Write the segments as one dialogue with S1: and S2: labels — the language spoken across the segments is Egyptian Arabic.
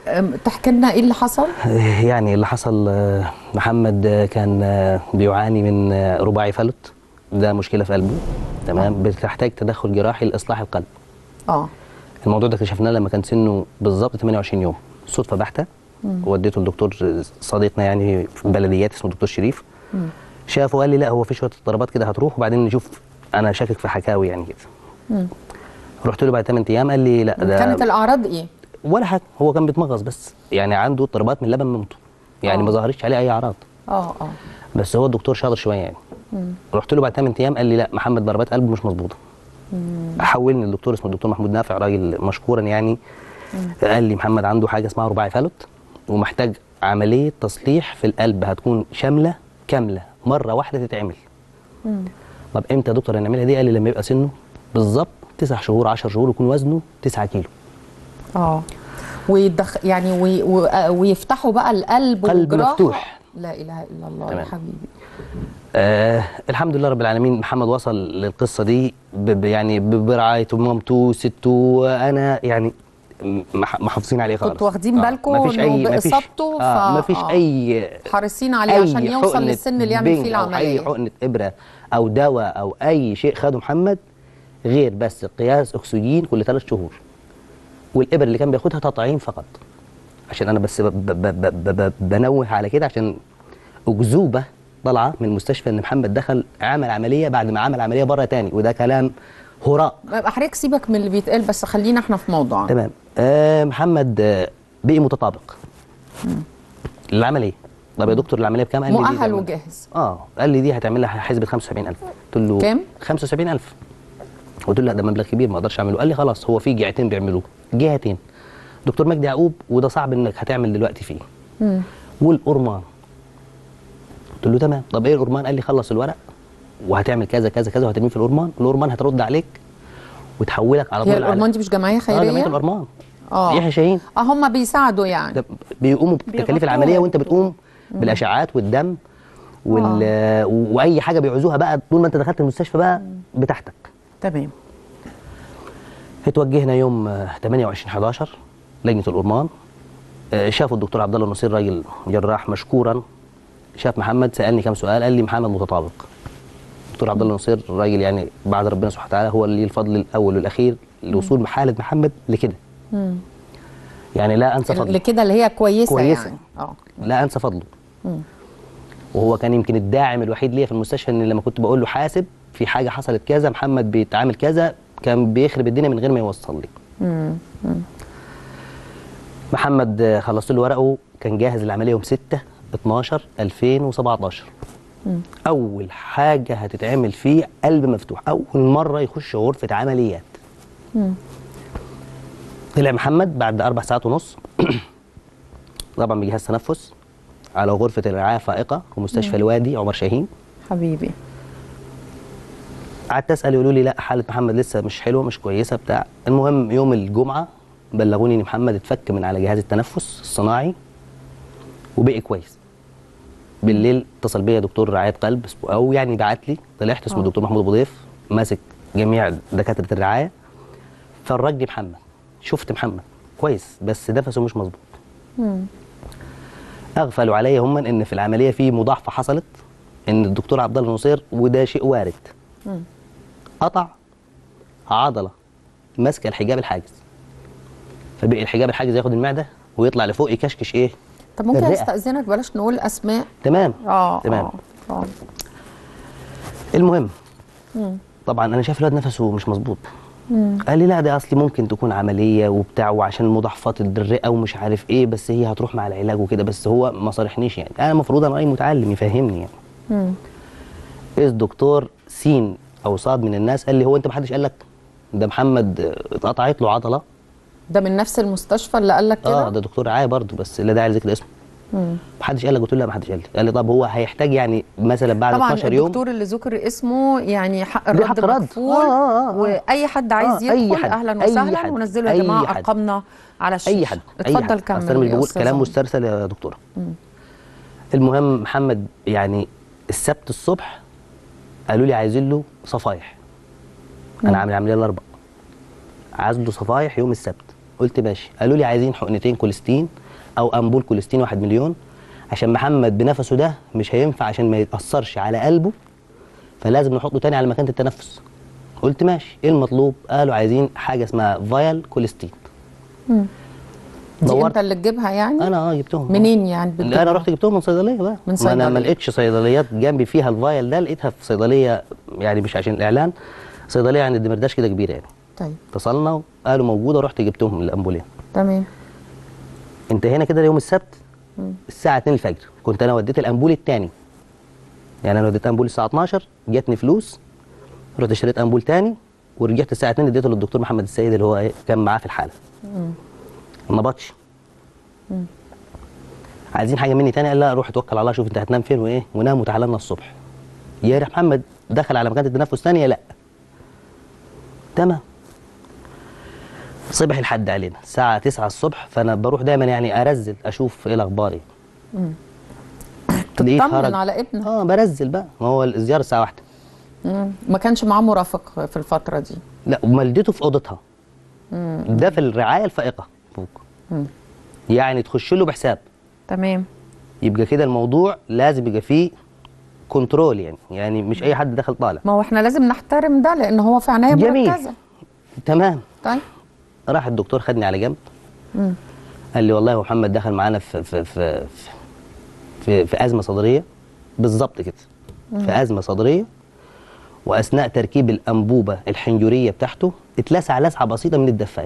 S1: أم، تحكي لنا ايه اللي حصل
S2: يعني اللي حصل آه، محمد آه، كان آه، بيعاني من آه، رباعي فلت ده مشكله في قلبه تمام بتحتاج تدخل جراحي لاصلاح القلب
S1: اه
S2: الموضوع ده اكتشفناه لما كان سنه بالظبط 28 يوم صدفه بحته وديته للدكتور صديقنا يعني في بلديات اسمه الدكتور شريف شافه قال لي لا هو في شويه اضطرابات كده هتروح وبعدين نشوف انا شاكك في حكاوي يعني كده رحت له بعد 8 ايام قال لي لا ده
S1: كانت الاعراض ايه
S2: ولا حاجه هو كان بيتمغص بس يعني عنده اضطرابات من لبن مامته يعني
S1: آه.
S2: ما ظهرتش عليه اي اعراض
S1: اه اه
S2: بس هو الدكتور شاطر شويه يعني رحت له بعد 8 ايام قال لي لا محمد ضربات قلبه مش مظبوطه حولني للدكتور اسمه الدكتور محمود نافع راجل مشكورا يعني قال لي محمد عنده حاجه اسمها رباعي فلت ومحتاج عمليه تصليح في القلب هتكون شامله كامله مره واحده تتعمل طب امتى يا دكتور هنعملها دي قال لي لما يبقى سنه بالظبط 9 شهور 10 شهور يكون وزنه 9 كيلو
S1: اه ويدخ يعني وي... و... آه، ويفتحوا بقى القلب
S2: قلب
S1: وجراحة.
S2: مفتوح.
S1: لا اله الا الله يا
S2: تمام.
S1: حبيبي
S2: آه الحمد لله رب العالمين محمد وصل للقصه دي ب ب- يعني ب- برعايته مامته سته انا يعني مح- محافظين عليه خالص
S1: كنتوا واخدين بالكم
S2: مفيش
S1: إنه
S2: اي مفيش
S1: بإصابته
S2: آه
S1: ف-
S2: مفيش
S1: آه.
S2: اي
S1: حريصين عليه
S2: اي
S1: عشان يوصل
S2: حقنة
S1: للسن اللي يعمل
S2: بنج
S1: فيه
S2: أو اي
S1: العمليه
S2: حقنه ابره او دواء او اي شيء خده محمد غير بس قياس اكسجين كل ثلاث شهور والابر اللي كان بياخدها تطعيم فقط عشان انا بس ب ب ب ب ب بنوه على كده عشان اكذوبه طالعه من المستشفى ان محمد دخل عمل عمليه بعد ما عمل عمليه بره تاني وده كلام هراء
S1: يبقى حضرتك سيبك من اللي بيتقال بس خلينا احنا في موضوعنا
S2: تمام آه محمد آه بقي متطابق العمليه طب يا دكتور العمليه بكام؟ قال لي دي
S1: مؤهل
S2: تعمل-
S1: وجاهز
S2: اه قال لي دي هتعمل لها حسبه 75000 قلت له
S1: كام؟
S2: 75000 قلت له لا ده مبلغ كبير ما اقدرش اعمله قال لي خلاص هو في جهتين بيعملوه جهتين دكتور مجدي يعقوب وده صعب انك هتعمل دلوقتي فيه والأورمان قلت له تمام طب ايه الأورمان قال لي خلص الورق وهتعمل كذا كذا كذا وهترميه في الأورمان الأورمان هترد عليك وتحولك على طول
S1: هي
S2: على-
S1: الأورمان دي مش جمعيه
S2: اه جمعيه
S1: خيريه
S2: الأورمان
S1: اه
S2: يحيى شاهين
S1: اه هم بيساعدوا يعني
S2: ده بيقوموا بتكاليف
S3: بيغطوها
S2: العمليه وانت
S3: يعني.
S2: بتقوم بالاشعاعات والدم وال... آه. واي حاجه بيعوزوها بقى طول ما انت دخلت المستشفى بقى بتاعتك
S1: تمام
S2: اتوجهنا يوم آه، 28 11 لجنه الأورمان آه، شافوا الدكتور عبد الله النصير راجل جراح مشكورا شاف محمد سالني كام سؤال قال لي محمد متطابق الدكتور عبد الله النصير راجل يعني بعد ربنا سبحانه وتعالى هو اللي ليه الفضل الاول والاخير لوصول حاله محمد لكده يعني لا انسى فضله
S1: اللي كده اللي هي كويسه,
S2: كويسة.
S1: يعني اه
S2: لا انسى فضله وهو كان يمكن الداعم الوحيد ليا في المستشفى ان لما كنت بقول له حاسب في حاجه حصلت كذا محمد بيتعامل كذا كان بيخرب الدنيا من غير ما يوصل لي محمد آه، خلصت له ورقه كان جاهز للعمليه يوم 6 12 2017 اول حاجه هتتعمل فيه قلب مفتوح اول مره يخش غرفه عمليات طلع محمد بعد اربع ساعات ونص طبعا بجهاز تنفس على غرفه الرعايه الفائقه في مستشفى الوادي عمر شاهين
S1: حبيبي
S2: قعدت اسال يقولوا لي لا حاله محمد لسه مش حلوه مش كويسه بتاع المهم يوم الجمعه بلغوني ان محمد اتفك من على جهاز التنفس الصناعي وبقي كويس بالليل اتصل بيا دكتور رعايه قلب اسمه- او يعني بعت لي طلعت اسمه
S1: آه.
S2: الدكتور محمود ابو ضيف ماسك جميع دكاتره الرعايه فرجني محمد شفت محمد كويس بس نفسه مش مظبوط اغفلوا عليا هم ان في العمليه في مضاعفه حصلت ان الدكتور عبد الله نصير وده شيء وارد قطع عضله ماسكه الحجاب الحاجز فبقي الحجاب الحاجز ياخد المعده ويطلع لفوق يكشكش ايه
S1: طب ممكن
S2: الرئة.
S1: استاذنك بلاش نقول اسماء
S2: تمام
S1: اه
S2: تمام
S1: اه اه
S2: المهم طبعا انا شايف الواد نفسه مش مظبوط قال لي لا ده اصلي ممكن تكون عمليه وبتاع وعشان مضاعفات الرئه ومش عارف ايه بس هي هتروح مع العلاج وكده بس هو ما صارحنيش يعني انا المفروض انا اي متعلم يفهمني يعني اذ دكتور سين او صاد من الناس قال لي هو انت ما حدش قال لك ده محمد آه، اتقطعت له عضله
S1: ده من نفس المستشفى اللي قال لك كده
S2: اه ده دكتور رعايه برضه بس لا داعي لذكر اسمه محدش قال لك قلت له لا محدش قال لي قال لي طب هو هيحتاج يعني مثلا بعد
S1: طبعا
S2: 12 يوم
S1: الدكتور اللي ذكر اسمه يعني حق
S2: ليه
S1: الرد
S2: حق رد.
S1: مكفول
S2: آه، آه، آه.
S1: واي حد عايز
S2: آه، أي
S1: يدخل
S2: حد،
S1: اهلا
S2: أي
S1: وسهلا
S2: حد،
S1: ونزلوا يا
S2: أي
S1: جماعه
S2: حد.
S1: ارقامنا على الشاشه
S2: اي حد اي
S1: اتفضل
S2: حد
S1: كمل
S2: أصل انا مش
S1: يا
S2: بقول
S1: أستاذ
S2: كلام
S1: عمر.
S2: مسترسل يا دكتوره المهم محمد يعني السبت الصبح قالوا لي عايزين له صفايح انا عامل عمليه الاربع عايز له صفايح يوم السبت قلت ماشي قالوا لي عايزين حقنتين كوليستين او امبول كوليستين واحد مليون عشان محمد بنفسه ده مش هينفع عشان ما يتاثرش على قلبه فلازم نحطه تاني على مكانه التنفس قلت ماشي ايه المطلوب قالوا عايزين حاجه اسمها فايل كوليستين
S1: دي
S2: دورت.
S1: انت اللي تجيبها يعني
S2: انا اه جبتهم
S1: منين يعني
S2: لا انا
S1: بتجيبها؟
S2: رحت جبتهم من صيدليه بقى
S1: من
S2: ما انا ما
S1: صيدلية.
S2: لقيتش صيدليات جنبي فيها الفايل ده لقيتها في صيدليه يعني مش عشان الاعلان صيدليه عند الدمرداش كده كبيره يعني
S1: طيب
S2: اتصلنا وقالوا موجوده رحت جبتهم من الامبولين
S1: تمام
S2: انتهينا كده يوم السبت الساعه 2 الفجر كنت انا وديت الامبول الثاني يعني انا وديت امبول الساعه 12 جاتني فلوس رحت اشتريت امبول تاني ورجعت الساعه 2 اديته للدكتور محمد السيد اللي هو ايه كان معاه في الحاله ما نبطش عايزين حاجه مني تاني قال لا روح اتوكل على الله شوف انت هتنام فين وايه ونام وتعالى لنا الصبح يا ريح محمد دخل على مكانه التنفس ثانيه لا تمام صبح الحد علينا الساعة 9 الصبح فأنا بروح دايما يعني أرزل أشوف إيه الأخبار إيه. لقيت
S1: تطمن
S2: هرج.
S1: على ابنك
S2: اه برزل بقى ما هو الزيارة الساعة واحدة
S1: مم. ما كانش معاه مرافق في الفتره دي
S2: لا والدته في أوضتها ده في الرعاية الفائقة فوق يعني تخش له بحساب
S1: تمام
S2: يبقى كده الموضوع لازم يبقى فيه كنترول يعني يعني مش أي حد داخل طالع
S1: ما هو احنا لازم نحترم ده لان هو في عنايه
S2: جميل.
S1: مركزه
S2: تمام
S1: طيب
S2: راح الدكتور خدني على جنب قال لي والله يا محمد دخل معانا في في في في, في, في ازمه صدريه بالظبط كده في ازمه صدريه واثناء تركيب الانبوبه الحنجريه بتاعته اتلسع لسعه بسيطه من الدفايه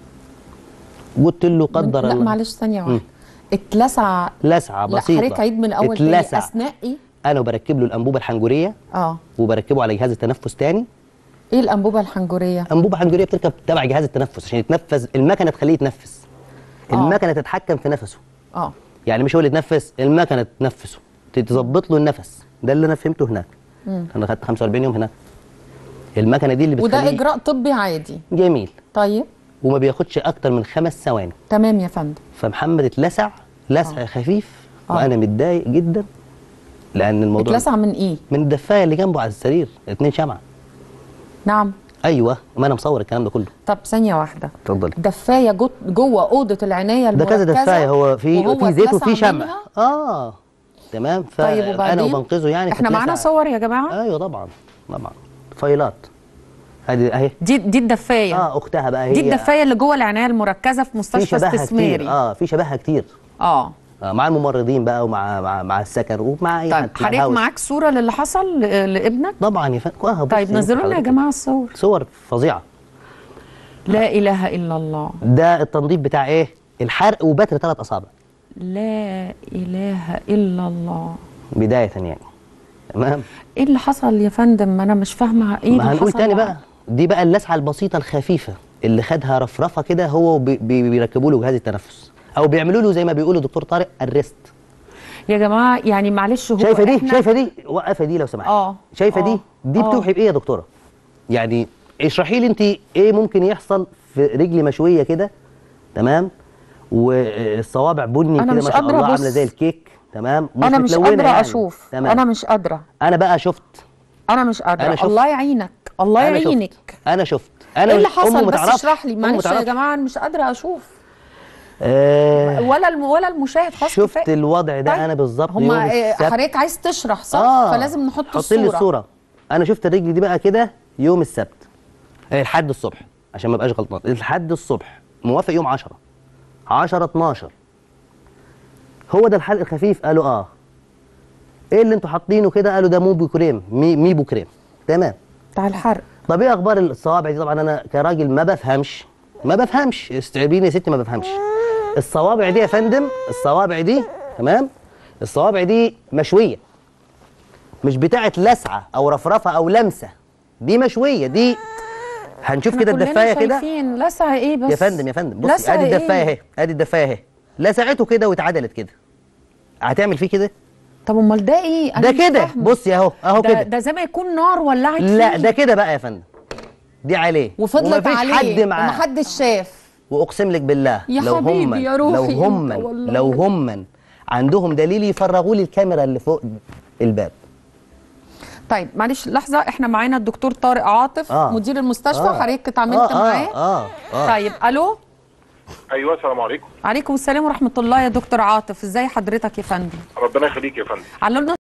S2: قلت له قدر
S1: لا
S2: الله
S1: معلش ثانيه واحده اتلسع
S2: لسعه
S1: لا
S2: بسيطه
S1: حضرتك عيد من اول تاني
S2: اتلسع
S1: اثناء ايه
S2: انا بركب له الانبوبه الحنجريه
S1: اه
S2: وبركبه على جهاز التنفس تاني
S1: ايه الانبوبه الحنجريه
S2: انبوبه حنجريه بتركب تبع جهاز التنفس عشان يتنفس المكنه تخليه يتنفس
S1: آه.
S2: المكنه تتحكم في نفسه
S1: اه
S2: يعني مش هو اللي يتنفس المكنه تنفسه تظبط له النفس ده اللي انا فهمته هناك انا خدت 45 يوم هناك المكنه دي اللي
S1: وده
S2: بتخليه
S1: اجراء طبي عادي
S2: جميل
S1: طيب
S2: وما بياخدش اكتر من خمس ثواني
S1: تمام يا فندم
S2: فمحمد اتلسع لسع خفيف
S1: آه.
S2: وانا متضايق جدا لان الموضوع
S1: اتلسع من ايه
S2: من الدفايه اللي جنبه على السرير اتنين شمعه
S1: نعم
S2: ايوه ما انا مصور الكلام ده كله
S1: طب ثانيه واحده
S2: اتفضلي
S1: دفايه جوه جوه اوضه العنايه
S2: ده كذا
S1: المركزة
S2: دفايه هو في
S1: وهو
S2: في زيت
S1: اتلسع
S2: وفي شمع
S1: منها؟
S2: اه تمام
S1: طيب
S2: فانا
S1: وبعدين
S2: وبنقذه يعني
S1: احنا معانا
S2: فاتلسع.
S1: صور يا جماعه
S2: ايوه طبعا طبعا فايلات ادي اهي
S1: دي دي الدفايه
S2: اه اختها بقى هي
S1: دي الدفايه اللي جوه العنايه المركزه في
S2: في
S1: مستشفى
S2: شبهها كتير
S1: استثماري
S2: اه في شبهها كتير
S1: اه
S2: آه مع الممرضين بقى ومع مع, مع السكن ومع اي
S1: طيب
S2: حد مع
S1: حضرتك
S2: الهاوس.
S1: معاك صوره للي حصل ل- لابنك
S2: طبعا يا فندم آه بص
S1: طيب
S2: انت
S1: نزلوا لنا يا
S2: حضرتك.
S1: جماعه الصور
S2: صور فظيعه
S1: لا اله الا الله
S2: ده التنظيف بتاع ايه الحرق وبتر ثلاث اصابع
S1: لا اله الا الله
S2: بدايه يعني تمام
S1: ايه اللي حصل يا فندم ما انا مش فاهمه ايه
S2: ما
S1: اللي
S2: هنقول
S1: حصل
S2: تاني
S1: معاه؟
S2: بقى دي بقى اللسعه البسيطه الخفيفه اللي خدها رفرفه كده هو بي- بي- بيركبوا له جهاز التنفس او بيعملوا له زي ما بيقولوا دكتور طارق الريست
S1: يا جماعه يعني معلش هو
S2: شايفه دي
S1: إحنا-
S2: شايفه دي وقفه دي لو سمحت
S1: آه،
S2: شايفه
S1: آه،
S2: دي دي
S1: آه.
S2: بتوحي بايه يا دكتوره يعني اشرحي لي انت ايه ممكن يحصل في رجلي مشويه كده تمام والصوابع بني
S1: أنا
S2: كده
S1: مش
S2: ما شاء
S1: قادرة
S2: الله
S1: أبص.
S2: عامله زي الكيك تمام مش
S1: انا مش
S2: متلونة
S1: قادره
S2: يعني.
S1: اشوف
S2: تمام
S1: انا مش قادره
S2: انا بقى شفت
S1: انا مش قادره
S2: أنا شفت.
S1: الله يعينك الله
S2: انا
S1: يعينك
S2: شفت انا شفت انا
S1: ايه اللي
S2: مش- أمي
S1: حصل
S2: ما
S1: بس
S2: تعرفش.
S1: اشرح لي
S2: أمي ما
S1: معلش يا
S2: تعرفش.
S1: جماعه انا مش قادره اشوف
S2: آه
S1: ولا الم... ولا المشاهد خلاص
S2: شفت
S1: كفايه
S2: الوضع ده
S1: طيب.
S2: انا بالظبط
S1: هما
S2: يوم
S1: إيه،
S2: السبت
S1: حضرتك عايز تشرح صح
S2: آه.
S1: فلازم نحط
S2: حط
S1: الصوره
S2: لي الصوره انا شفت الرجل دي بقى كده يوم السبت آه، لحد الصبح عشان ما ابقاش غلطان لحد الصبح موافق يوم 10 10 12 هو ده الحلق الخفيف قالوا اه ايه اللي انتوا حاطينه كده قالوا ده موبو كريم مي ميبو كريم تمام
S1: بتاع الحرق
S2: طب ايه اخبار الصوابع دي طبعا انا كراجل ما بفهمش ما بفهمش استعبيني يا ستي ما بفهمش الصوابع دي يا فندم الصوابع دي تمام الصوابع دي مشويه مش بتاعه لسعه او رفرفه او لمسه دي مشويه دي هنشوف
S1: إحنا
S2: كده
S1: كلنا
S2: الدفايه كده
S1: شايفين لسع ايه بس
S2: يا فندم يا فندم بصي
S1: لسع
S2: ادي
S1: إيه؟
S2: الدفايه اهي ادي الدفايه اهي لسعته كده واتعدلت كده هتعمل فيه كده
S1: طب امال ده ايه أنا
S2: ده
S1: مش
S2: كده
S1: فاهمة.
S2: بصي اهو اهو
S1: ده,
S2: كده
S1: ده زي ما يكون نار ولعت
S2: لا
S1: فيه.
S2: ده كده بقى يا فندم دي عليه
S1: وفضلت
S2: ومفيش
S1: عليه
S2: حد معاه
S1: ومحدش شاف
S2: واقسم لك بالله
S1: يا
S2: لو
S1: حبيبي
S2: هم
S1: يا روحي
S2: لو
S1: أنت
S2: هم
S1: والله.
S2: لو هم عندهم دليل يفرغوا لي الكاميرا اللي فوق الباب
S1: طيب معلش لحظه احنا معانا الدكتور طارق عاطف
S2: آه.
S1: مدير المستشفى
S2: آه.
S1: حضرتك اتعاملت
S2: آه،
S1: معاه
S2: اه اه اه
S1: طيب الو
S3: ايوه السلام عليكم
S1: عليكم السلام ورحمه الله يا دكتور عاطف ازاي حضرتك يا فندم
S3: ربنا يخليك يا فندم
S1: علمنا